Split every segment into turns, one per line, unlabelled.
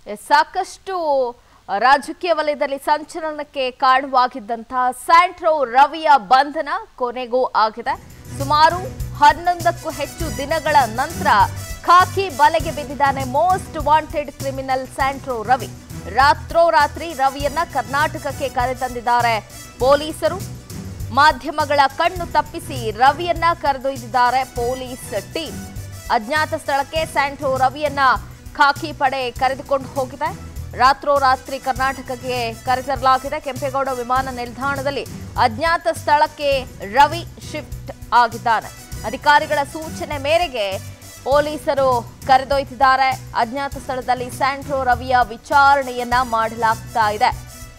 ಸಾಕಷ್ಟು ರಾಜಕೀಯ ವಲಯದಲ್ಲಿ ಸಂಚಲನಕ್ಕೆ ಕಾರಣವಾಗಿದ್ದಂತಹ ಸ್ಯಾಂಟ್ರೋ ರವಿಯ ಬಂಧನ ಕೊನೆಗೂ ಆಗಿದೆ ಸುಮಾರು ಹನ್ನೊಂದಕ್ಕೂ ಹೆಚ್ಚು ದಿನಗಳ ನಂತರ ಖಾಕಿ ಬಲೆಗೆ ಬಿದ್ದಿದ್ದಾನೆ most wanted criminal Santro Ravi ರಾತ್ರೋರಾತ್ರಿ ರವಿಯನ್ನ ಕರ್ನಾಟಕಕ್ಕೆ ಕರೆತಂದಿದ್ದಾರೆ ಪೊಲೀಸರು ಮಾಧ್ಯಮಗಳ ಕಣ್ಣು ತಪ್ಪಿಸಿ ರವಿಯನ್ನ ಕರೆದೊಯ್ದಿದ್ದಾರೆ ಪೊಲೀಸ್ ಟೀಮ್ ಅಜ್ಞಾತ ಸ್ಥಳಕ್ಕೆ ಸ್ಯಾಂಟ್ರೋ ರವಿಯನ್ನ ಖಾಕಿ ಪಡೆ ಕರೆದುಕೊಂಡು ಹೋಗಿದೆ ರಾತ್ರೋರಾತ್ರಿ ಕರ್ನಾಟಕಕ್ಕೆ ಕರೆತರಲಾಗಿದೆ ಕೆಂಪೇಗೌಡ ವಿಮಾನ ನಿಲ್ದಾಣದಲ್ಲಿ ಅಜ್ಞಾತ ಸ್ಥಳಕ್ಕೆ ರವಿ ಶಿಫ್ಟ್ ಆಗಿದ್ದಾನೆ ಅಧಿಕಾರಿಗಳ ಸೂಚನೆ ಮೇರೆಗೆ ಪೊಲೀಸರು ಕರೆದೊಯ್ದಿದ್ದಾರೆ ಅಜ್ಞಾತ ಸ್ಥಳದಲ್ಲಿ ಸ್ಯಾಂಟ್ರೋ ರವಿಯ ವಿಚಾರಣೆಯನ್ನ ಮಾಡಲಾಗ್ತಾ ಇದೆ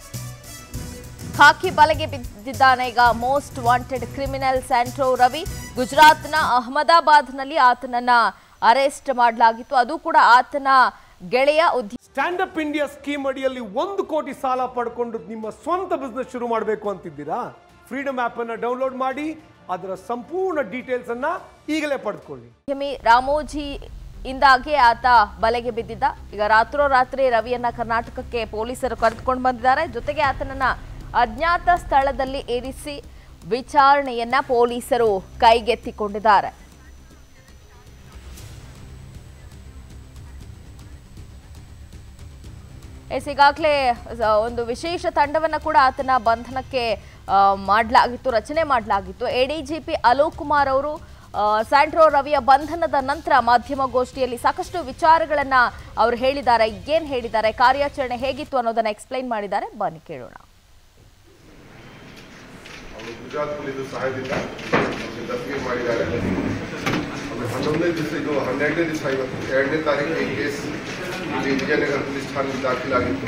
ಖಾಕಿ ಬಲೆಗೆ ಬಿದ್ದಿದ್ದಾನೆ ಈಗ most wanted criminal Santro Ravi ಗುಜರಾತ್ನ ಅಹಮದಾಬಾದ್ನಲ್ಲಿ ಆತನನ್ನ ಅರೆಸ್ಟ್ ಮಾಡಲಾಗಿತ್ತು ಅದು ಕೂಡ ಆತನ ಗೆಳೆಯ ಉದ್ಯ
ಸ್ಟ್ಯಾಂಡ್ ಅಪ್ ಇಂಡಿಯಾ ಸ್ಕೀಮ್ ಅಡಿಯಲ್ಲಿ ಒಂದು ಕೋಟಿ ಸಾಲ ಪಡ್ಕೊಂಡು ನಿಮ್ಮ ಸ್ವಂತ ಬಿಸ್ನೆಸ್ ಶುರು ಮಾಡಬೇಕು ಅಂತಿದ್ದೀರಾ ಫ್ರೀಡಮ್ ಆಪ್ ಅನ್ನ ಡೌನ್ಲೋಡ್ ಮಾಡಿ ಅದರ ಸಂಪೂರ್ಣ ಡೀಟೇಲ್ಸ್ ಅನ್ನ ಈಗಲೇ ಪಡೆದುಕೊಳ್ಳಿ
ಉದ್ಯಮಿ ರಾಮೋಜಿ ಇಂದಾಗಿ ಆತ ಬಲೆಗೆ ಬಿದ್ದಿದ್ದ ಈಗ ರಾತ್ರೋರಾತ್ರಿ ರವಿಯನ್ನ ಕರ್ನಾಟಕಕ್ಕೆ ಪೊಲೀಸರು ಕರೆದುಕೊಂಡು ಬಂದಿದ್ದಾರೆ ಜೊತೆಗೆ ಆತನನ್ನ ಅಜ್ಞಾತ ಸ್ಥಳದಲ್ಲಿ ಇರಿಸಿ ವಿಚಾರಣೆಯನ್ನ ಪೊಲೀಸರು ಕೈಗೆತ್ತಿಕೊಂಡಿದ್ದಾರೆ ಎಸ್ ಈಗಾಗಲೇ ಒಂದು ವಿಶೇಷ ತಂಡವನ್ನ ಕೂಡ ಆತನ ಬಂಧನಕ್ಕೆ ಆ, ಮಾಡಲಾಗಿತ್ತು ರಚನೆ ಮಾಡಲಾಗಿತ್ತು ಎಡಿಜಿಪಿ ಅಲೋಕ್ ಕುಮಾರ್ ಅವರು ಆ, ಸ್ಯಾಂಟ್ರೋ ರವಿಯ ಬಂಧನದ ನಂತರ ಮಾಧ್ಯಮಗೋಷ್ಠಿಯಲ್ಲಿ ಸಾಕಷ್ಟು ವಿಚಾರಗಳನ್ನ ಅವರು ಹೇಳಿದ್ದಾರೆ ಏನ್ ಹೇಳಿದ್ದಾರೆ ಕಾರ್ಯಾಚರಣೆ ಹೇಗಿತ್ತು ಅನ್ನೋದನ್ನ ಎಕ್ಸ್ಪ್ಲೈನ್ ಮಾಡಿದ್ದಾರೆ ಬನ್ನಿ ಕೇಳೋಣ
ಅವರು ಗುಜರಾತ್ ಪೊಲೀಸರ ಸಹಾಯದಿಂದ ಅವ್ರಿಗೆ ದಸ್ತಗಿರಿ ಮಾಡಿದ್ದಾರೆ ಆಮೇಲೆ ಹನ್ನೊಂದನೇ ದಿವಸ ಇದು ಹನ್ನೆರಡನೇ ದಿವಸ ಇವತ್ತು ಎರಡನೇ ತಾರೀಕು ಈ ಕೇಸ್ ಇಲ್ಲಿ ವಿಜಯನಗರ ಪೊಲೀಸ್ ಠಾಣೆಯಲ್ಲಿ ದಾಖಲಾಗಿತ್ತು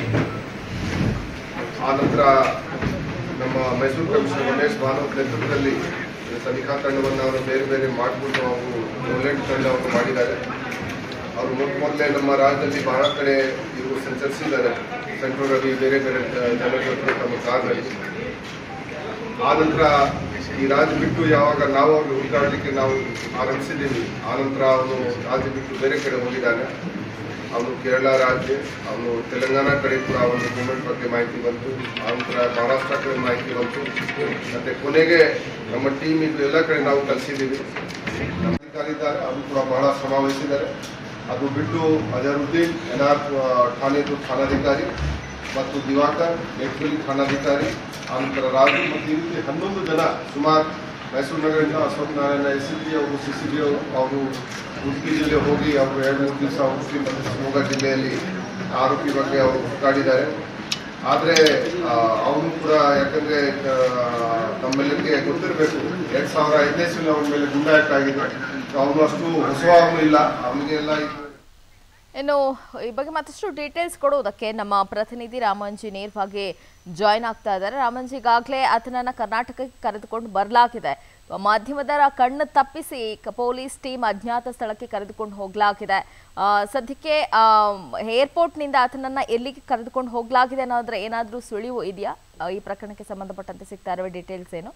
ಆ ನಂತರ ನಮ್ಮ ಮೈಸೂರು ಕಮಿಷನರ್ ರಮೇಶ್ ಭಾನೋತ್ ನೇತೃತ್ವದಲ್ಲಿ ತನಿಖಾ ತಂಡವನ್ನು ಅವರು ಬೇರೆ ಬೇರೆ ಮಾಡಿಬಿಟ್ಟು ಅವರು ರೋಲೆಂಟ್ ತಂಡ ಅವರು ಮಾಡಿದ್ದಾರೆ ಅವರು ಮೊಟ್ಟ ಮೊದಲೇ ನಮ್ಮ ರಾಜ್ಯದಲ್ಲಿ ಬಹಳ ಕಡೆ ಇವರು ಸಂಚರಿಸಿದ್ದಾರೆ ಸೆಂಟ್ರಲ್ ರವಿ ಬೇರೆ ಬೇರೆ ಜನರ ಜೊತೆ ತಮ್ಮ ಕಾರ್ನಲ್ಲಿ ಆ ನಂತರ ಈ ರಾಜ್ಯ ಬಿಟ್ಟು ಯಾವಾಗ ನಾವು ಅವ್ರಿಗೆ ಹುಡುಕಾಡಲಿಕ್ಕೆ ನಾವು ಆರಂಭಿಸಿದ್ದೀವಿ ಆ ನಂತರ ಅವನು ರಾಜ್ಯ ಬಿಟ್ಟು ಬೇರೆ ಕಡೆ ಹೋಗಿದ್ದಾನೆ ಅವನು ಕೇರಳ ರಾಜ್ಯ ಅವನು ತೆಲಂಗಾಣ ಕಡೆ ಕೂಡ ಒಂದು ಮೂಮೆಂಟ್ ಬಗ್ಗೆ ಮಾಹಿತಿ ಬಂತು ಆ ನಂತರ ಮಹಾರಾಷ್ಟ್ರ ಕಡೆ ಮಾಹಿತಿ ಬಂತು ಮತ್ತೆ ಕೊನೆಗೆ ನಮ್ಮ ಟೀಮ್ ಇದು ಎಲ್ಲ ಕಡೆ ನಾವು ಕಲಿಸಿದ್ದೀವಿ ನಮ್ಮ ಅಧಿಕಾರಿ ಇದ್ದಾರೆ ಅವರು ಕೂಡ ಬಹಳ ಶ್ರಮ ವಹಿಸಿದ್ದಾರೆ ಅದು ಬಿಟ್ಟು ಅಜರುದ್ದೀನ್ ಎನ್ ಆರ್ ಠಾಣೆದು ಠಾಣಾಧಿಕಾರಿ ಮತ್ತು ದಿವಾಕರ್ ನೇತ್ರುಲಿ ಠಾಣಾಧಿಕಾರಿ ಆನಂತರ ರಾಜು ಮತ್ತು ಈ ರೀತಿ ಹನ್ನೊಂದು ಜನ ಸುಮಾರು ಮೈಸೂರು ನಗರದಿಂದ Ashok Narayana S C P ಅವರು ಸಿ ಸಿ ಬಿ ಅವರು ಅವರು ಉಡುಪಿ ಜಿಲ್ಲೆ ಹೋಗಿ ಅವರು ಎರಡು ಮೂರು ದಿವಸ ಉಡುಪಿ ಮತ್ತು ಶಿವಮೊಗ್ಗ ಜಿಲ್ಲೆಯಲ್ಲಿ ಆರೋಪಿ ಬಗ್ಗೆ ಅವರು ಹುಡುಕಾಡಿದ್ದಾರೆ ಆದರೆ ಅವನು ಕೂಡ ಯಾಕಂದ್ರೆ ಆ, ನಮ್ಮೆಲ್ಲರಿಗೆ ಗೊತ್ತಿರಬೇಕು ಎರಡ್ ಸಾವಿರ ಐದನೇ ಇಸ್ವಿಲಿ ಅವನ ಮೇಲೆ ಗುಂಡಾಟ ಆಗಿದೆ ಅವನು ಅಷ್ಟು ಹೊಸ ಅವನು ಇಲ್ಲ ಅವನಿಗೆಲ್ಲ ಇದು
ಇನ್ನು ಈ ಬಗ್ಗೆ ಮತ್ತಷ್ಟು ಡೀಟೇಲ್ಸ್ ಕೊಡುವುದಕ್ಕೆ ನಮ್ಮ ಪ್ರತಿನಿಧಿ ರಾಮಂಜಿ ನೇರವಾಗಿ ಜಾಯ್ನ್ ಆಗ್ತಾ ಇದ್ದಾರೆ ರಾಮಂಜಿ ಈಗಾಗಲೇ ಆತನನ್ನ ಕರ್ನಾಟಕಕ್ಕೆ ಕರೆದುಕೊಂಡು ಬರಲಾಗಿದೆ ಮಾಧ್ಯಮದರ ಕಣ್ಣು ತಪ್ಪಿಸಿ ಕ- ಪೊಲೀಸ್ ಟೀಮ್ ಅಜ್ಞಾತ ಸ್ಥಳಕ್ಕೆ ಕರೆದುಕೊಂಡು ಹೋಗಲಾಗಿದೆ ಆ, ಸದ್ಯಕ್ಕೆ ಏರ್ಪೋರ್ಟ್ನಿಂದ ಆತನನ್ನ ಎಲ್ಲಿಗೆ ಕರೆದುಕೊಂಡು ಹೋಗಲಾಗಿದೆ ಅನ್ನೋದ್ರ ಏನಾದರೂ ಸುಳಿವು ಇದೆಯಾ ಆ, ಈ ಪ್ರಕರಣಕ್ಕೆ ಸಂಬಂಧಪಟ್ಟಂತೆ ಸಿಗ್ತಾ ಇರುವ ಡೀಟೇಲ್ಸ್ ಏನು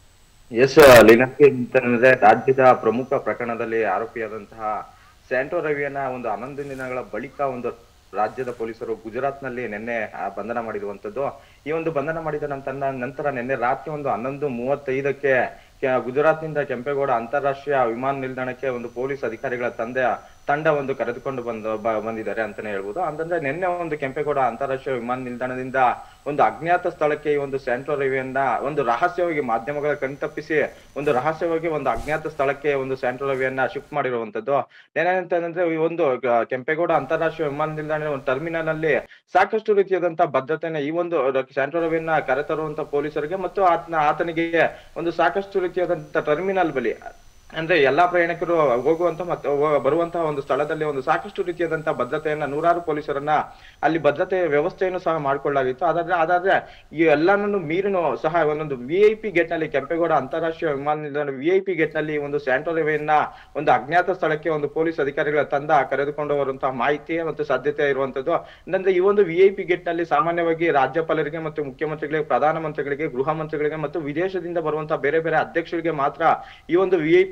ಎಸ್ ಲಿನಕ್ಕೆ ಅಂತಂದ್ರೆ ರಾಜ್ಯದ ಪ್ರಮುಖ ಪ್ರಕರಣದಲ್ಲಿ ಆರೋಪಿಯಾದಂತಹ ಸ್ಯಾಂಟೋ ರವಿಯನ್ನ ಒಂದು ಹನ್ನೊಂದು ದಿನಗಳ ಬಳಿಕ ಒಂದು ರಾಜ್ಯದ ಪೊಲೀಸರು ಗುಜರಾತ್ನಲ್ಲಿ ನಿನ್ನೆ ಆ, ಬಂಧನ ಮಾಡಿರುವಂತದ್ದು ಈ ಒಂದು ಬಂಧನ ಮಾಡಿದ ನಂತರ ನಂತರ ನಿನ್ನೆ ರಾತ್ರಿ ಒಂದು ಹನ್ನೊಂದು ಮೂವತ್ತೈದಕ್ಕೆ ಕೆ- ಗುಜರಾತ್ನಿಂದ ಕೆಂಪೇಗೌಡ ಅಂತಾರಾಷ್ಟ್ರೀಯ ವಿಮಾನ ನಿಲ್ದಾಣಕ್ಕೆ ಒಂದು ಪೊಲೀಸ್ ಅಧಿಕಾರಿಗಳ ತಂದೆ ತಂಡ ಒಂದು ಕರೆದುಕೊಂಡು ಬಂದು ಬ- ಬಂದಿದ್ದಾರೆ ಅಂತಾನೆ ಹೇಳ್ಬೋದು ಅಂತಂದ್ರೆ ನಿನ್ನೆ ಒಂದು ಕೆಂಪೇಗೌಡ ಅಂತಾರಾಷ್ಟ್ರೀಯ ವಿಮಾನ ನಿಲ್ದಾಣದಿಂದ ಒಂದು ಅಜ್ಞಾತ ಸ್ಥಳಕ್ಕೆ ಈ ಒಂದು ಸ್ಯಾಂಟ್ರೋ ರವಿಯನ್ನ ಒಂದು ರಹಸ್ಯವಾಗಿ ಮಾಧ್ಯಮಗಳ ಕಣ್ತಪ್ಪಿಸಿ ಒಂದು ರಹಸ್ಯವಾಗಿ ಒಂದು ಅಜ್ಞಾತ ಸ್ಥಳಕ್ಕೆ ಒಂದು ಸ್ಯಾಂಟ್ರೋ ರವಿಯನ್ನ ಶಿಫ್ಟ್ ಮಾಡಿರುವಂತದ್ದು ಏನೇನಂತಂದ್ರೆ ಈ ಒಂದು ಗ- ಕೆಂಪೇಗೌಡ ಅಂತಾರಾಷ್ಟ್ರೀಯ ವಿಮಾನ ನಿಲ್ದಾಣ ಒಂದು ಟರ್ಮಿನಲ್ ಅಲ್ಲಿ ಸಾಕಷ್ಟು ರೀತಿಯಾದಂತಹ ಭದ್ರತೆನ ಈ ಒಂದು ರ- ಸ್ಯಾಂಟ್ರೋ ರವಿಯನ್ನ ಕರೆತರುವಂತ ಪೊಲೀಸರಿಗೆ ಮತ್ತು ಆತನ ಆತನಿಗೆ ಒಂದು ಸಾಕಷ್ಟು ರೀತಿಯಾದಂತಹ ಟರ್ಮಿನಲ್ ಬಳಿ ಅಂದ್ರೆ ಎಲ್ಲಾ ಪ್ರಯಾಣಿಕರು ಹೋಗುವಂತ ಮತ್ತು ಹೋ- ಬರುವಂತಹ ಒಂದು ಸ್ಥಳದಲ್ಲಿ ಒಂದು ಸಾಕಷ್ಟು ರೀತಿಯಾದಂತಹ ಭದ್ರತೆಯನ್ನ ನೂರಾರು ಪೊಲೀಸರನ್ನ ಅಲ್ಲಿ ಭದ್ರತೆ ವ್ಯವಸ್ಥೆಯನ್ನು ಸಹ ಮಾಡ್ಕೊಳ್ಳಾಗಿತ್ತು ಅದಾದ್ರೆ ಅದಾದ್ರೆ ಈ ಎಲ್ಲಾನು ಮೀರಿನೂ ಸಹ ಒಂದೊಂದು ವಿ ಐ ಪಿ ಗೇಟ್ ನಲ್ಲಿ ಕೆಂಪೇಗೌಡ ಅಂತಾರಾಷ್ಟ್ರೀಯ ವಿಮಾನ ನಿಲ್ದಾಣ ವಿ ಐ ಪಿ ಗೇಟ್ ನಲ್ಲಿ ಒಂದು ಸ್ಯಾಂಟೋ ರೇವೆಯನ್ನ ಒಂದು ಅಜ್ಞಾತ ಸ್ಥಳಕ್ಕೆ ಒಂದು ಪೊಲೀಸ್ ಅಧಿಕಾರಿಗಳ ತಂಡ ಕರೆದುಕೊಂಡು ಬರುವಂತಹ ಮಾಹಿತಿ ಮತ್ತು ಸಾಧ್ಯತೆ ಇರುವಂತದ್ದು ಅಂದ್ರೆ ಈ ಒಂದು ವಿ ಐ ಪಿ ಗೇಟ್ ನಲ್ಲಿ ಸಾಮಾನ್ಯವಾಗಿ ರಾಜ್ಯಪಾಲರಿಗೆ ಮತ್ತು ಮುಖ್ಯಮಂತ್ರಿಗಳಿಗೆ ಪ್ರಧಾನಮಂತ್ರಿಗಳಿಗೆ ಗೃಹ ಮಂತ್ರಿಗಳಿಗೆ ಮತ್ತು ವಿದೇಶದಿಂದ ಬರುವಂತಹ ಬೇರೆ ಬೇರೆ ಅಧ್ಯಕ್ಷರಿಗೆ ಮಾತ್ರ ಈ ಒಂದು V I P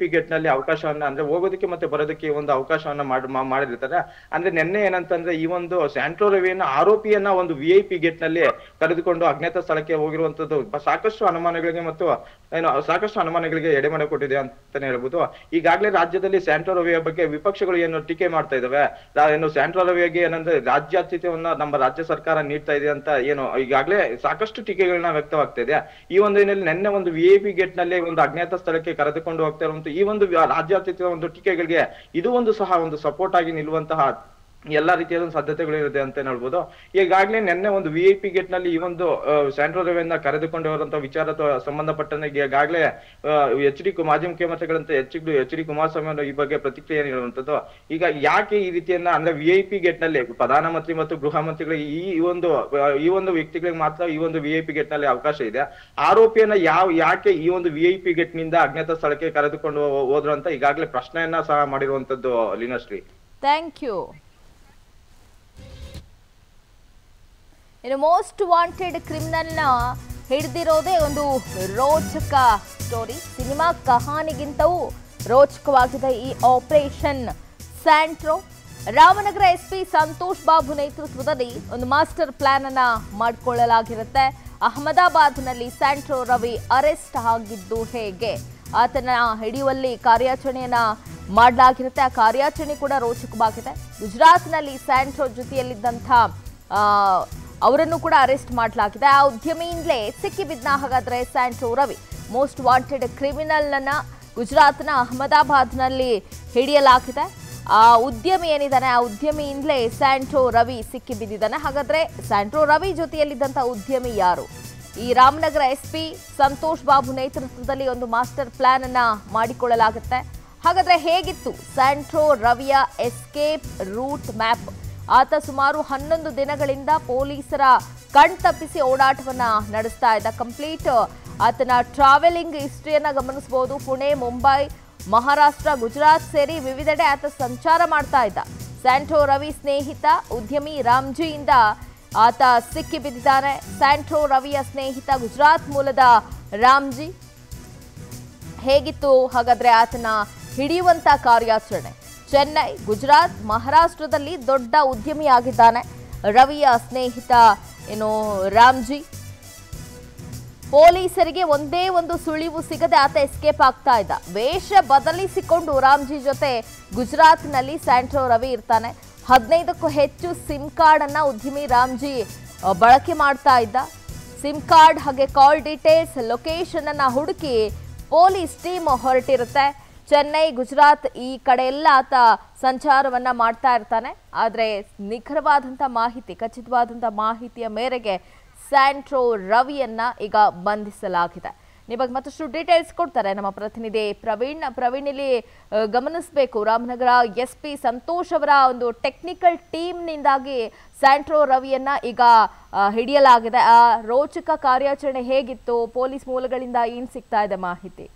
P gate ನಲ್ಲಿ ಅವಕಾಶವನ್ನ ಅಂದ್ರೆ ಹೋಗೋದಕ್ಕೆ ಮತ್ತೆ ಬರೋದಕ್ಕೆ ಒಂದು ಅವಕಾಶವನ್ನ ಮಾಡ್- ಮಾ- ಮಾಡಿರ್ತಾರೆ ಅಂದ್ರೆ ನಿನ್ನೆ ಏನಂತಂದ್ರೆ ಈ ಒಂದು ಸ್ಯಾಂಟ್ರೋ ರವಿಯನ್ನ ಆರೋಪಿಯನ್ನ ಒಂದು ವಿ ಐ ಪಿ ಗೇಟ್ ನಲ್ಲಿ ಕರೆದುಕೊಂಡು ಅಜ್ಞಾತ ಸ್ಥಳಕ್ಕೆ ಹೋಗಿರುವಂತದ್ದು ಬ- ಸಾಕಷ್ಟು ಅನುಮಾನಗಳಿಗೆ ಮತ್ತು ಏನು ಸಾಕಷ್ಟು ಅನುಮಾನಗಳಿಗೆ ಎಡೆಮಾಡ ಕೊಟ್ಟಿದೆ ಅಂತಾನೆ ಹೇಳ್ಬೋದು ಈಗಾಗಲೇ ರಾಜ್ಯದಲ್ಲಿ ಸ್ಯಾಂಟ್ರೋ ರವಿಯ ಬಗ್ಗೆ ವಿಪಕ್ಷಗಳು ಏನು ಟೀಕೆ ಮಾಡ್ತಾ ಇದಾವೆ ರಾ- ಏನು ಸ್ಯಾಂಟ್ರೋ ರವಿಗೆ ಏನಂದ್ರೆ ರಾಜ್ಯಾತಿಥ್ಯವನ್ನ ನಮ್ಮ ರಾಜ್ಯ ಸರ್ಕಾರ ನೀಡ್ತಾ ಇದೆ ಅಂತ ಏನು ಈಗಾಗಲೇ ಸಾಕಷ್ಟು ಟೀಕೆಗಳನ್ನ ವ್ಯಕ್ತವಾಗ್ತಾ ಇದೆ ಈ ಒಂದು ಏನಲ್ಲಿ ನಿನ್ನೆ ಒಂದು ವಿ ಐ ಪಿ ಗೇಟ್ ನಲ್ಲಿ ಒಂದು ಅಜ್ಞಾತ ಸ್ಥಳಕ್ಕೆ ಕರೆದುಕೊಂಡು ಹೋಗ್ತಾ ಇರುವಂತ ಈ ಒಂದು ವ್ಯ- ರಾಜ್ಯಾತಿಥ್ಯದ ಒಂದು ಟೀಕೆಗಳಿಗೆ ಇದು ಒಂದು ಸಹ ಒಂದು ಸಪೋರ್ಟ್ ಆಗಿ ನಿಲ್ಲುವಂತಹ ಎಲ್ಲಾ ರೀತಿಯಾದ ಸಾಧ್ಯತೆಗಳು ಇದೆ ಅಂತ ಹೇಳ್ಬೋದು ಈಗಾಗಲೇ ನಿನ್ನೆ ಒಂದು ವಿ ಐ ಪಿ ಗೇಟ್ ನಲ್ಲಿ ಈ ಒಂದು ಸ್ಯಾಂಟ್ರೋ ರವಿಯನ್ನ ಕರೆದುಕೊಂಡು ಹೋದಂತ ವಿಚಾರ ತ- ಸಂಬಂಧಪಟ್ಟಂತೆ ಈಗಾಗಲೇ ಎಚ್ ಡಿ ಮಾಜಿ ಮುಖ್ಯಮಂತ್ರಿಗಳಂತ H D H D Kumaraswamy ಅವರು ಈ ಬಗ್ಗೆ ಪ್ರತಿಕ್ರಿಯೆ ನೀಡುವಂತದ್ದು ಈಗ ಯಾಕೆ ಈ ರೀತಿಯನ್ನ ಅಂದ್ರೆ ವಿ ಐ ಪಿ ಗೇಟ್ ನಲ್ಲಿ ಪ್ರಧಾನಮಂತ್ರಿ ಮತ್ತು ಗೃಹ ಮಂತ್ರಿಗಳಿಗೆ ಈ ಈ ಒಂದು ಆ, ಈ ಒಂದು ವ್ಯಕ್ತಿಗಳಿಗೆ ಮಾತ್ರ ಈ ಒಂದು ವಿ ಐ ಪಿ ಗೇಟ್ ನಲ್ಲಿ ಅವಕಾಶ ಇದೆ ಆರೋಪಿಯನ್ನ ಯಾವ ಯಾಕೆ ಈ ಒಂದು ವಿ ಐ ಪಿ ಗೇಟ್ ನಿಂದ ಅಜ್ಞಾತ ಸ್ಥಳಕ್ಕೆ ಕರೆದುಕೊಂಡು ಹೋ- ಹೋದ್ರು ಅಂತ ಈಗಾಗಲೇ ಪ್ರಶ್ನೆಯನ್ನ ಸಹ ಮಾಡಿರುವಂತದ್ದು ಲೀನಶ್ರೀ
ಥ್ಯಾಂಕ್ ಯು ಇನ್ನು ಮೋಸ್ಟ್ ವಾಂಟೆಡ್ ಕ್ರಿಮಿನಲ್ನ ಹಿಡಿದಿರೋದೇ ಒಂದು ರೋಚಕ ಸ್ಟೋರಿ ಸಿನಿಮಾ ಕಹಾನಿಗಿಂತವೂ ರೋಚಕವಾಗಿದೆ ಈ operation Santro Ramanagara S P Santosh Babu ನೇತೃತ್ವದಲ್ಲಿ ಒಂದು ಮಾಸ್ಟರ್ ಪ್ಲಾನ್ ಅನ್ನ ಮಾಡಿಕೊಳ್ಳಲಾಗಿರುತ್ತೆ ಅಹಮದಾಬಾದ್ನಲ್ಲಿ ಸ್ಯಾಂಟ್ರೋ ರವಿ ಅರೆಸ್ಟ್ ಆಗಿದ್ದು ಹೇಗೆ ಆತನ ಹಿಡಿಯುವಲ್ಲಿ ಕಾರ್ಯಾಚರಣೆಯನ್ನ ಮಾಡಲಾಗಿರುತ್ತೆ ಆ ಕಾರ್ಯಾಚರಣೆ ಕೂಡ ರೋಚಕವಾಗಿದೆ ಗುಜರಾತ್ನಲ್ಲಿ ಸ್ಯಾಂಟ್ರೋ ಜೊತೆಯಲ್ಲಿದ್ದಂಥ ಆ, ಅವರನ್ನು ಕೂಡ ಅರೆಸ್ಟ್ ಮಾಡಲಾಗಿದೆ ಆ ಉದ್ಯಮಿಯಿಂದಲೇ ಸಿಕ್ಕಿಬಿದ್ದ ಹಾಗಾದ್ರೆ ಸ್ಯಾಂಟ್ರೋ ರವಿ ಮೋಸ್ಟ್ ವಾಂಟೆಡ್ ಕ್ರಿಮಿನಲ್ನ ಗುಜರಾತ್ನ ಅಹಮದಾಬಾದ್ನಲ್ಲಿ ಹಿಡಿಯಲಾಗಿದೆ ಆ ಉದ್ಯಮಿ ಏನಿದ್ದಾನೆ ಆ ಉದ್ಯಮಿಯಿಂದಲೇ ಸ್ಯಾಂಟ್ರೋ ರವಿ ಸಿಕ್ಕಿ ಬಿದ್ದಿದ್ದಾನೆ ಹಾಗಾದ್ರೆ ಸ್ಯಾಂಟ್ರೋ ರವಿ ಜೊತೆಯಲ್ಲಿದ್ದಂಥ ಉದ್ಯಮಿ ಯಾರು ಈ ರಾಮನಗರ ಎಸ್ ಪಿ ಸಂತೋಷ್ ಬಾಬು ನೇತೃತ್ವದಲ್ಲಿ ಒಂದು ಮಾಸ್ಟರ್ ಪ್ಲಾನ್ ಅನ್ನ ಮಾಡಿಕೊಳ್ಳಲಾಗುತ್ತೆ ಹಾಗಾದ್ರೆ ಹೇಗಿತ್ತು ಸ್ಯಾಂಟ್ರೋ ರವಿಯ ಎಸ್ಕೇಪ್ ರೂಟ್ ಮ್ಯಾಪ್ ಆತ ಸುಮಾರು ಹನ್ನೊಂದು ದಿನಗಳಿಂದ ಪೊಲೀಸರ ಕಣ್ತಪ್ಪಿಸಿ ಓಡಾಟವನ್ನ ನಡೆಸ್ತಾ ಇದ್ದ ಕಂಪ್ಲೀಟ್ ಆತನ ಟ್ರಾವೆಲಿಂಗ್ ಹಿಸ್ಟ್ರಿಯನ್ನ ಗಮನಿಸಬಹುದು ಪುಣೆ ಮುಂಬೈ ಮಹಾರಾಷ್ಟ್ರ ಗುಜರಾತ್ ಸೇರಿ ವಿವಿಧೆಡೆ ಆತ ಸಂಚಾರ ಮಾಡ್ತಾ ಇದ್ದ ಸ್ಯಾಂಟ್ರೋ ರವಿ ಸ್ನೇಹಿತ ಉದ್ಯಮಿ ರಾಮ್ಜಿಯಿಂದ ಆತ ಸಿಕ್ಕಿ ಬಿದ್ದಿದ್ದಾನೆ ಸ್ಯಾಂಟ್ರೋ ರವಿಯ ಸ್ನೇಹಿತ ಗುಜರಾತ್ ಮೂಲದ ರಾಮ್ಜಿ ಹೇಗಿತ್ತು ಹಾಗಾದ್ರೆ ಆತನ ಹಿಡಿಯುವಂತ ಕಾರ್ಯಾಚರಣೆ ಚೆನ್ನೈ ಗುಜರಾತ್ ಮಹಾರಾಷ್ಟ್ರದಲ್ಲಿ ದೊಡ್ಡ ಉದ್ಯಮಿಯಾಗಿದ್ದಾನೆ ರವಿಯ ಸ್ನೇಹಿತ ಏನು ರಾಮ್ಜಿ ಪೊಲೀಸರಿಗೆ ಒಂದೇ ಒಂದು ಸುಳಿವು ಸಿಗದೆ ಆತ ಎಸ್ಕೇಪ್ ಆಗ್ತಾ ಇದ್ದ ವೇಷ ಬದಲಿಸಿಕೊಂಡು ರಾಮ್ಜಿ ಜೊತೆ ಗುಜರಾತ್ನಲ್ಲಿ ಸ್ಯಾಂಟ್ರೋ ರವಿ ಇರ್ತಾನೆ ಹದಿನೈದಕ್ಕೂ ಹೆಚ್ಚು ಸಿಮ್ ಕಾರ್ಡ್ ಅನ್ನ ಉದ್ಯಮಿ ರಾಮ್ಜಿ ಆ, ಬಳಕೆ ಮಾಡ್ತಾ ಇದ್ದ ಸಿಮ್ ಕಾರ್ಡ್ ಹಾಗೆ ಕಾಲ್ ಡೀಟೇಲ್ಸ್ ಲೊಕೇಶನ್ ಅನ್ನ ಹುಡುಕಿ ಪೊಲೀಸ್ ಟೀಮ್ ಹೊರಟಿರುತ್ತೆ ಚೆನ್ನೈ ಗುಜರಾತ್ ಈ ಕಡೆ ಎಲ್ಲ ಆತ ಸಂಚಾರವನ್ನ ಮಾಡ್ತಾ ಇರ್ತಾನೆ ಆದರೆ ನಿಖರವಾದಂಥ ಮಾಹಿತಿ ಖಚಿತವಾದಂಥ ಮಾಹಿತಿಯ ಮೇರೆಗೆ ಸ್ಯಾಂಟ್ರೋ ರವಿಯನ್ನ ಈಗ ಬಂಧಿಸಲಾಗಿದೆ ನಿಮಗೆ ಮತ್ತಷ್ಟು ಡೀಟೇಲ್ಸ್ ಕೊಡ್ತಾರೆ ನಮ್ಮ ಪ್ರತಿನಿಧಿ ಪ್ರವೀಣ್ ಪ್ರವೀಣ್ ಇಲ್ಲಿ ಆ, ಗಮನಿಸಬೇಕು ರಾಮನಗರ ಎಸ್ ಪಿ ಸಂತೋಷ್ ಅವರ ಒಂದು ಟೆಕ್ನಿಕಲ್ ಟೀಮ್ನಿಂದಾಗಿ ಸ್ಯಾಂಟ್ರೋ ರವಿಯನ್ನ ಈಗ ಆ, ಹಿಡಿಯಲಾಗಿದೆ ಆ ರೋಚಕ ಕಾರ್ಯಾಚರಣೆ ಹೇಗಿತ್ತು ಪೊಲೀಸ್ ಮೂಲಗಳಿಂದ ಏನ್ ಸಿಗ್ತಾ ಇದೆ ಮಾಹಿತಿ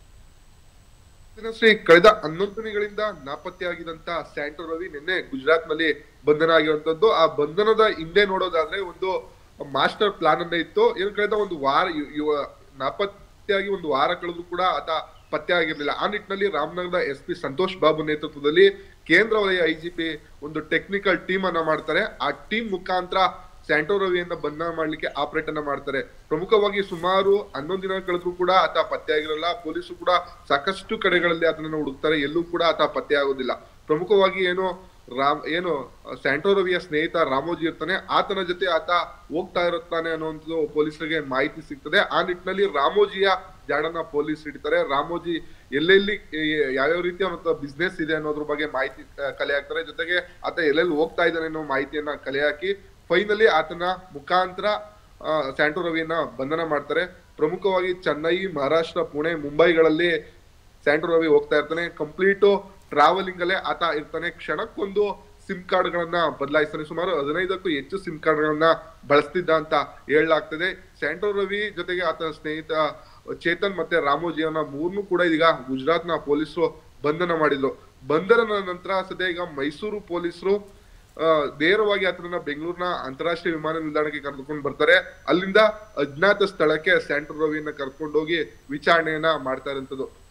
ಶ್ರೀ ಕಳೆದ ಹನ್ನೊಂದು ದಿನಗಳಿಂದ ನಾಪತ್ತೆಯಾಗಿದಂತ ಸ್ಯಾಂಟೋ ರವಿ ನಿನ್ನೆ ಗುಜರಾತ್ ನಲ್ಲಿ ಬಂಧನ ಆಗಿರುವಂತದ್ದು ಆ ಬಂಧನದ ಹಿಂದೆ ನೋಡೋದಾದ್ರೆ ಒಂದು ಮಾಸ್ಟರ್ ಪ್ಲಾನ್ ಅನ್ನ ಇತ್ತು ಏನು ಕಳೆದ ಒಂದು ವಾರ ಇವ- ಇವ- ನಾಪತ್ತೆಯಾಗಿ ಒಂದು ವಾರ ಕಳೆದ್ರು ಕೂಡ ಆತ ಪತ್ತೆ ಆಗಿರ್ಲಿಲ್ಲ ಆ ನಿಟ್ಟಿನಲ್ಲಿ ರಾಮನಗರದ ಎಸ್ ಪಿ ಸಂತೋಷ್ ಬಾಬು ನೇತೃತ್ವದಲ್ಲಿ ಕೇಂದ್ರ ವಲಯ ಐಜಿಪಿ ಒಂದು ಟೆಕ್ನಿಕಲ್ ಟೀಮ್ ಅನ್ನ ಮಾಡ್ತಾರೆ ಆ ಟೀಮ್ ಮುಖಾಂತರ ಸ್ಯಾಂಟೋ ರವಿಯನ್ನ ಬಂಧನ ಮಾಡ್ಲಿಕ್ಕೆ ಆಪರೇಟ್ ಅನ್ನ ಮಾಡ್ತಾರೆ ಪ್ರಮುಖವಾಗಿ ಸುಮಾರು ಹನ್ನೊಂದು ದಿನ ಕಳೆದ್ರು ಕೂಡ ಆತ ಪತ್ತೆ ಆಗಿರಲ್ಲ ಪೊಲೀಸರು ಕೂಡ ಸಾಕಷ್ಟು ಕಡೆಗಳಲ್ಲಿ ಆತನನ್ನ ಹುಡುಕ್ತಾರೆ ಎಲ್ಲೂ ಕೂಡ ಆತ ಪತ್ತೆ ಆಗೋದಿಲ್ಲ ಪ್ರಮುಖವಾಗಿ ಏನು ರಾಮ್ ಏನು ಸ್ಯಾಂಟೋ ರವಿಯ ಸ್ನೇಹಿತ ರಾಮೋಜಿ ಇರ್ತಾನೆ ಆತನ ಜೊತೆ ಆತ ಹೋಗ್ತಾ ಇರುತ್ತಾನೆ ಅನ್ನುವಂಥದ್ದು ಪೊಲೀಸರಿಗೆ ಮಾಹಿತಿ ಸಿಗ್ತದೆ ಆ ನಿಟ್ಟಿನಲ್ಲಿ ರಾಮೋಜಿಯ ಜಾಡನ್ನ ಪೊಲೀಸ್ ಹಿಡಿತಾರೆ ರಾಮೋಜಿ ಎಲ್ಲೆಲ್ಲಿ ಏ- ಯಾವ್ಯಾವ ರೀತಿಯ ಬಿಸ್ನೆಸ್ ಇದೆ ಅನ್ನೋದ್ರ ಬಗ್ಗೆ ಮಾಹಿತಿ ಆ, ಕಲೆ ಹಾಕ್ತಾರೆ ಜೊತೆಗೆ ಆತ ಎಲ್ಲೆಲ್ಲಿ ಹೋಗ್ತಾ ಇದ್ದಾನೆ ಅನ್ನೋ ಮಾಹಿತಿಯನ್ನ ಕಲೆ ಹಾಕಿ ಫೈನಲಿ ಆತನ ಮುಖಾಂತರ ಆ, ಸ್ಯಾಂಟೋ ರವಿಯನ್ನ ಬಂಧನ ಮಾಡ್ತಾರೆ ಪ್ರಮುಖವಾಗಿ ಚೆನ್ನೈ ಮಹಾರಾಷ್ಟ್ರ ಪುಣೆ ಮುಂಬೈಗಳಲ್ಲಿ ಸ್ಯಾಂಟೋ ರವಿ ಹೋಗ್ತಾ ಇರ್ತಾನೆ ಕಂಪ್ಲೀಟು ಟ್ರಾವೆಲಿಂಗ್ ಅಲ್ಲೇ ಆತ ಇರ್ತಾನೆ ಕ್ಷಣಕ್ಕೊಂದು ಸಿಮ್ ಕಾರ್ಡ್ ಗಳನ್ನ ಬದಲಾಯಿಸ್ತಾನೆ ಸುಮಾರು ಹದಿನೈದಕ್ಕೂ ಹೆಚ್ಚು ಸಿಮ್ ಕಾರ್ಡ್ ಗಳನ್ನ ಬಳಸ್ತಿದ್ದ ಅಂತ ಹೇಳಲಾಗ್ತದೆ ಸ್ಯಾಂಟೋ ರವಿ ಜೊತೆಗೆ ಆತನ ಸ್ನೇಹಿತ ಚೇತನ್ ಮತ್ತೆ ರಾಮೋಜಿಯವನ್ನ ಮೂರ್ನು ಕೂಡ ಇದೀಗ ಗುಜರಾತ್ನ ಪೊಲೀಸರು ಬಂಧನ ಮಾಡಿದ್ರು ಬಂಧನದ ನಂತರ ಸದ್ಯ ಈಗ ಮೈಸೂರು ಪೊಲೀಸರು ಆ, ನೇರವಾಗಿ ಆತನನ್ನ ಬೆಂಗಳೂರಿನ ಅಂತಾರಾಷ್ಟ್ರೀಯ ವಿಮಾನ ನಿಲ್ದಾಣಕ್ಕೆ ಕರೆದುಕೊಂಡು ಬರ್ತಾರೆ ಅಲ್ಲಿಂದ ಅಜ್ಞಾತ ಸ್ಥಳಕ್ಕೆ ಸ್ಯಾಂಟ್ರೋ ರವಿಯನ್ನ ಕರ್ಕೊಂಡು ಹೋಗಿ ವಿಚಾರಣೆಯನ್ನ ಮಾಡ್ತಾ ಇರುವಂತದ್ದು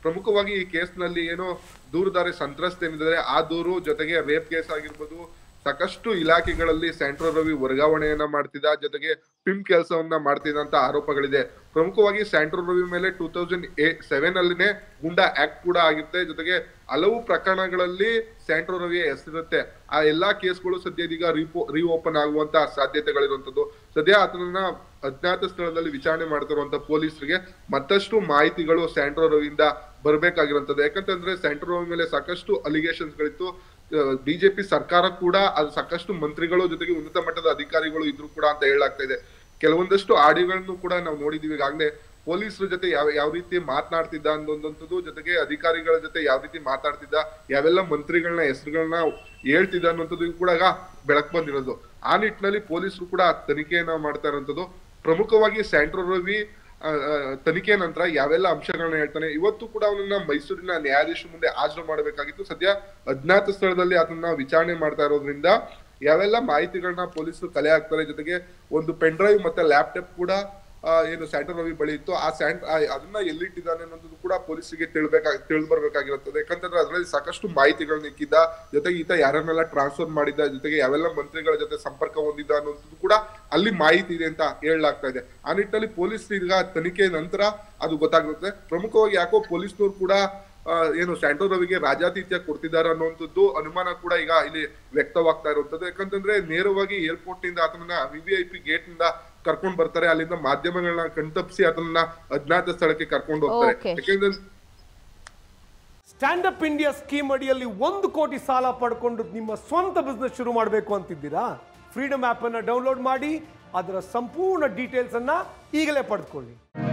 ಪ್ರಮುಖವಾಗಿ ಈ ಕೇಸ್ನಲ್ಲಿ ಏನೋ ದೂರುದಾರಿ ಸಂತ್ರಸ್ತೆ ಏನಿದ್ದಾರೆ ಆ ದೂರು ಜೊತೆಗೆ ರೇಪ್ ಕೇಸ್ ಆಗಿರ್ಬೋದು ಸಾಕಷ್ಟು ಇಲಾಖೆಗಳಲ್ಲಿ ಸೆಂಟ್ರಲ್ ರವಿ ವರ್ಗಾವಣೆಯನ್ನ ಮಾಡ್ತಿದ್ದ ಜೊತೆಗೆ ಪಿಮ್ ಕೆಲಸವನ್ನ ಮಾಡ್ತಿದ್ದ ಅಂತ ಆರೋಪಗಳಿದೆ ಪ್ರಮುಖವಾಗಿ ಸ್ಯಾಂಟ್ರಲ್ ರವಿ ಮೇಲೆ ಟೂ ತೌಸಂಡ್ ಏ ಸೆವೆನ್ ಅಲ್ಲಿನೇ ಗುಂಡಾ ಆಕ್ಟ್ ಕೂಡ ಆಗಿರುತ್ತೆ ಜೊತೆಗೆ ಹಲವು ಪ್ರಕರಣಗಳಲ್ಲಿ ಸ್ಯಾಂಟ್ರೋ ರವಿಯ ಹೆಸರಿರುತ್ತೆ ಆ ಎಲ್ಲಾ ಕೇಸ್ಗಳು ಸದ್ಯ ಇದೀಗ ರೀಪೋ ರೀಓಪನ್ ಆಗುವಂತ ಸಾಧ್ಯತೆಗಳಿರುವಂತದ್ದು ಸದ್ಯ ಆತನನ್ನ ಅಜ್ಞಾತ ಸ್ಥಳದಲ್ಲಿ ವಿಚಾರಣೆ ಮಾಡ್ತಿರುವಂತ ಪೊಲೀಸರಿಗೆ ಮತ್ತಷ್ಟು ಮಾಹಿತಿಗಳು ಸ್ಯಾಂಟ್ರೋ ರವಿಯಿಂದ ಬರ್ಬೇಕಾಗಿರುವಂತದ್ದು ಯಾಕಂತಂದ್ರೆ ಸ್ಯಾಂಟ್ರೋ ರವಿ ಮೇಲೆ ಸಾಕಷ್ಟು ಅಲಿಗೇಷನ್ಸ್ ಗಳಿತ್ತು ಬಿಜೆಪಿ ಸರ್ಕಾರ ಕೂಡ ಅದು ಸಾಕಷ್ಟು ಮಂತ್ರಿಗಳು ಜೊತೆಗೆ ಉನ್ನತ ಮಟ್ಟದ ಅಧಿಕಾರಿಗಳು ಇದ್ರು ಕೂಡ ಅಂತ ಹೇಳಲಾಗ್ತಾ ಇದೆ ಕೆಲವೊಂದಷ್ಟು ಆಡಿಯೋಗಳನ್ನು ಕೂಡ ನಾವು ನೋಡಿದೀವಿ ಈಗಾಗಲೇ ಪೊಲೀಸರ ಜೊತೆ ಯಾವ ಯಾವ ರೀತಿ ಮಾತನಾಡ್ತಿದ್ದ ಅನ್ನೋದಂಥದ್ದು ಜೊತೆಗೆ ಅಧಿಕಾರಿಗಳ ಜೊತೆ ಯಾವ ರೀತಿ ಮಾತಾಡ್ತಿದ್ದ ಯಾವೆಲ್ಲ ಮಂತ್ರಿಗಳನ್ನ ಹೆಸರುಗಳನ್ನ ಹೇಳ್ತಿದ್ದ ಅನ್ನೋಂಥದ್ದು ಕೂಡ ಈಗ ಬೆಳಕ್ ಬಂದಿರೋದು ಆ ನಿಟ್ಟಿನಲ್ಲಿ ಪೊಲೀಸರು ಕೂಡ ತನಿಖೆಯನ್ನ ಮಾಡ್ತಾ ಇರೋಂಥದ್ದು ಪ್ರಮುಖವಾಗಿ ಸ್ಯಾಂಟ್ರೋ ರವಿ ಆ, ಆ, ತನಿಖೆ ನಂತರ ಯಾವೆಲ್ಲ ಅಂಶಗಳನ್ನ ಹೇಳ್ತಾನೆ ಇವತ್ತು ಕೂಡ ಅವನನ್ನ ಮೈಸೂರಿನ ನ್ಯಾಯಾಧೀಶ ಮುಂದೆ ಹಾಜರು ಮಾಡಬೇಕಾಗಿತ್ತು ಸದ್ಯ ಅಜ್ಞಾತ ಸ್ಥಳದಲ್ಲಿ ಅದನ್ನ ವಿಚಾರಣೆ ಮಾಡ್ತಾ ಇರೋದ್ರಿಂದ ಯಾವೆಲ್ಲ ಮಾಹಿತಿಗಳನ್ನ ಪೊಲೀಸರು ಕಲೆ ಹಾಕ್ತಾರೆ ಜೊತೆಗೆ ಒಂದು ಪೆನ್ ಡ್ರೈವ್ ಮತ್ತೆ ಲ್ಯಾಪ್ಟಾಪ್ ಕೂಡ ಆ, ಏನು ಸ್ಯಾಂಟರ್ ರವಿ ಬಳಿ ಇತ್ತು ಆ ಸ್ಯಾಂಟ್ ಆ, ಅದನ್ನ ಎಲ್ಲಿಟ್ಟಿದ್ದಾನೆ ಅನ್ನೋದು ಕೂಡ ಪೊಲೀಸರಿಗೆ ತಿಳ್ಬೇಕಾ ತಿಳಿದು ಬರ್ಬೇಕಾಗಿರುತ್ತದೆ ಯಾಕಂತಂದ್ರೆ ಅದರಲ್ಲಿ ಸಾಕಷ್ಟು ಮಾಹಿತಿಗಳನ್ನ ಇಕ್ಕಿದ್ದ ಜೊತೆಗೆ ಈತ ಯಾರನ್ನೆಲ್ಲ ಟ್ರಾನ್ಸ್ಫರ್ ಮಾಡಿದ್ದ ಜೊತೆಗೆ ಯಾವೆಲ್ಲ ಮಂತ್ರಿಗಳ ಜೊತೆ ಸಂಪರ್ಕ ಹೊಂದಿದ್ದ ಅನ್ನೋದು ಕೂಡ ಅಲ್ಲಿ ಮಾಹಿತಿ ಇದೆ ಅಂತ ಹೇಳಲಾಗ್ತಾ ಇದೆ ಆ ನಿಟ್ಟಿನಲ್ಲಿ ಪೊಲೀಸ್ ಈಗ ತನಿಖೆ ನಂತರ ಅದು ಗೊತ್ತಾಗುತ್ತೆ ಪ್ರಮುಖವಾಗಿ ಯಾಕೋ ಪೊಲೀಸ್ನವ್ರು ಕೂಡ ಆ, ಏನು ಸ್ಯಾಂಟೋ ರವಿಗೆ ರಾಜಾತಿಥ್ಯ ಕೊಡ್ತಿದ್ದಾರೆ ಅನ್ನುವಂಥದ್ದು ಅನುಮಾನ ಕೂಡ ಈಗ ಇಲ್ಲಿ ವ್ಯಕ್ತವಾಗ್ತಾ ಇರುವಂತದ್ದು ಯಾಕಂತಂದ್ರೆ ನೇರವಾಗಿ ಏರ್ಪೋರ್ಟ್ ನಿಂದ ಆತನನ್ನ V V I P gate ನಿಂದ ಕರ್ಕೊಂಡ್ ಬರ್ತಾರೆ ಅಲ್ಲಿಂದ ಮಾಧ್ಯಮಗಳನ್ನ ಕಣ್ತಪ್ಪಿಸಿ ಅದನ್ನ ಅಜ್ಞಾತ ಸ್ಥಳಕ್ಕೆ ಕರ್ಕೊಂಡು ಹೋಗ್ತಾರೆ
Okay.
ಯಾಕೆಂದ್ರೆ
ಸ್ಟ್ಯಾಂಡ್ ಅಪ್ ಇಂಡಿಯಾ ಸ್ಕೀಮ್ ಅಡಿಯಲ್ಲಿ ಒಂದು ಕೋಟಿ ಸಾಲ ಪಡ್ಕೊಂಡು ನಿಮ್ಮ ಸ್ವಂತ ಬಿಸ್ನೆಸ್ ಶುರು ಮಾಡಬೇಕು ಅಂತಿದ್ದೀರಾ ಫ್ರೀಡಮ್ ಆಪ್ ಅನ್ನ ಡೌನ್ಲೋಡ್ ಮಾಡಿ ಅದರ ಸಂಪೂರ್ಣ ಡೀಟೇಲ್ಸ್ ಅನ್ನ ಈಗಲೇ ಪಡೆದುಕೊಳ್ಳಿ